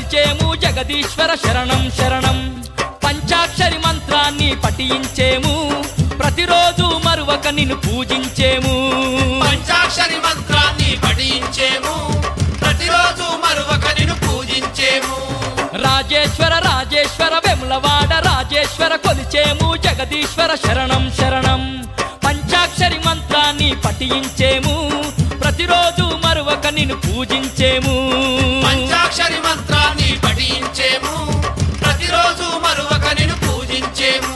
కొలిచేము జగదీశ్వర శరణం శరణం పంచాక్షరి మంత్రాన్ని పఠించేము ప్రతిరోజు మరువక నిన్ను పూజించేము పంచాక్షరి మంత్రాన్ని పఠించేము ప్రతిరోజు మరువక నిన్ను పూజించేము రాజేశ్వర రాజేశ్వర వెములవాడ రాజేశ్వర కొలిచేము జగదీశ్వర శరణం శరణం పంచాక్షరి మంత్రాన్ని పఠించేము ప్రతిరోజు మరువక నిన్ను పూజించేము పంచాక్షరి మంత్రాన్ని పఠించేము ప్రతిరోజు మరువక నిన్ను పూజించేము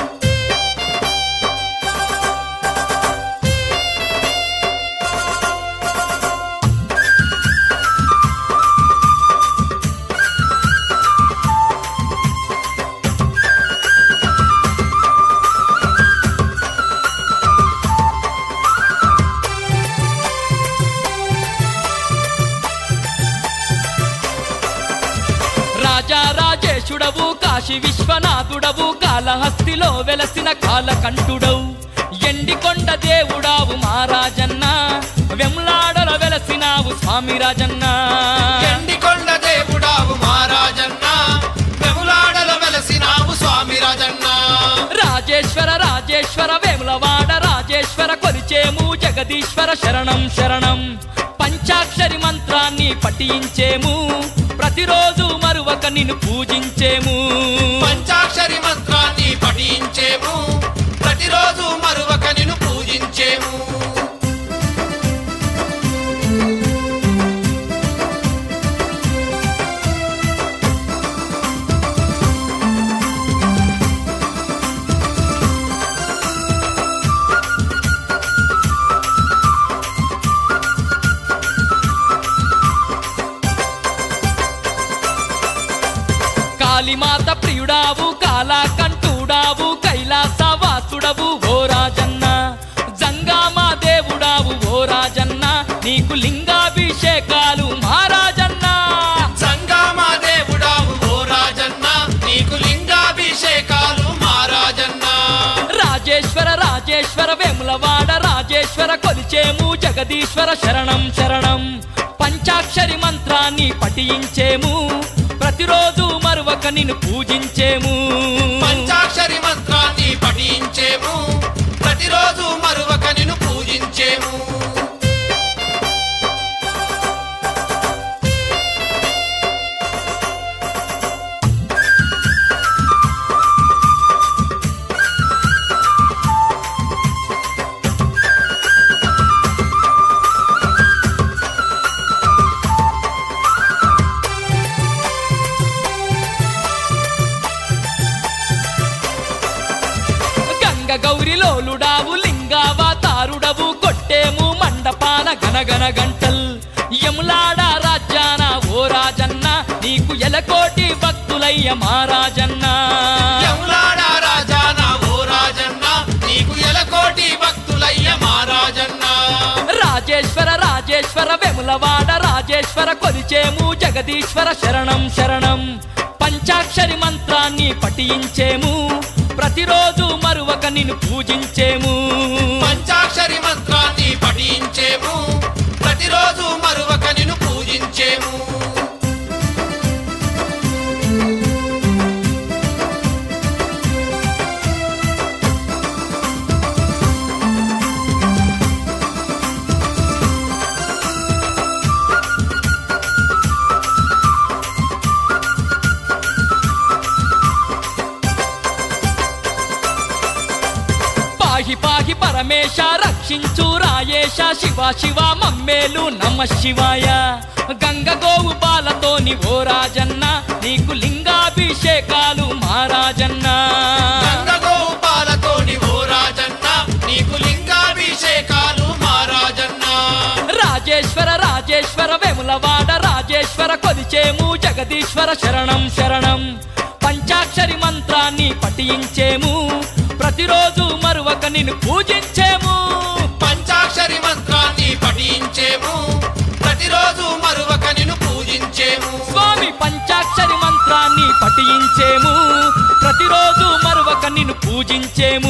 రాజా రాజేశుడవు కాశీ విశ్వనాథుడవు కాళహస్తిలో వెలసిన కాలకంఠుడవు ఎండికొండ దేవుడావు మహారాజన్న వెములాడల వెలసినావు స్వామి రాజన్న ఎండికొండ దేవుడావు మహారాజన్న వెములాడల వెలసినావు స్వామి రాజన్న రాజేశ్వర రాజేశ్వర వేములవాడ రాజేశ్వర కొలిచేము జగదీశ్వర శరణం శరణం పంచాక్షరి మంత్రాన్ని పఠించేము ప్రతిరోజు మరువక నిన్ను పూజించేము పంచాక్షరి మంత్రాన్ని పఠించేము ప్రతిరోజు మరువక నిన్ను పూజించేము కాళీమాత ప్రియుడావు కాలాకంఠుడావు కైలాసవాసుడవు ఓ రాజన్న జంగామా దేవుడావు ఓ రాజన్న నీకు లింగాభిషేకాలు మహారాజన్న సంగామా దేవుడావు ఓ రాజన్న నీకు లింగాభిషేకాలు మహారాజన్న రాజేశ్వర రాజేశ్వర వేములవాడ రాజేశ్వర కొలిచేము జగదీశ్వర శరణం శరణం పంచాక్షరి మంత్రాన్ని పఠించేము ప్రతిరోజు మరువక నిన్ను పూజించేము పంచాక్షరి మంత్రాన్ని పఠించేము ప్రతిరోజు మరువక నిన్ను పూజించేము గంగ గౌరిలోలుడావు లింగావతారుడవు కొట్టేము మండపాన గనగన గంటల్ యములాడ రాజ్యాన ఓ రాజన్న నీకు ఎలకోటి భక్తులయ్య మహారాజన్న యములాడ రాజాన ఓ రాజన్న నీకు ఎలకోటి భక్తులయ్య మహారాజన్న రాజేశ్వర రాజేశ్వర వెములవాడ రాజేశ్వర కొలిచేము జగదీశ్వర శరణం శరణం పంచాక్షరి మంత్రాన్ని పఠించేము ప్రతిరోజు మరువక నిన్ను పూజించేము పంచాక్షరి మంత్రాన్ని పఠించేము ప్రతిరోజు మరువక నిన్ను పూజించేము పాహి పాహి పరమేశ రక్షించు రాయేశ శివ శివ మమ్మేలు నమ శివాయ గంగ గోవు బాలతోని ఓ రాజన్న నీకు లింగాభిషేకాలు మహారాజన్న గంగగోపాలతోని ఓ రాజన్న నీకు లింగాభిషేకాలు మహారాజన్న రాజేశ్వర రాజేశ్వర వెములవాడ రాజేశ్వర కొలిచేము జగదీశ్వర శరణం శరణం పంచాక్షరి మంత్రాన్ని పఠించేము ప్రతిరోజు మరువక నిన్ను పూజించేము పంచాక్షరి మంత్రాన్ని పఠించేము ప్రతిరోజు మరువక నిన్ను పూజించేము స్వామి పంచాక్షరి మంత్రాన్ని పఠించేము ప్రతిరోజు మరువక నిన్ను పూజించేము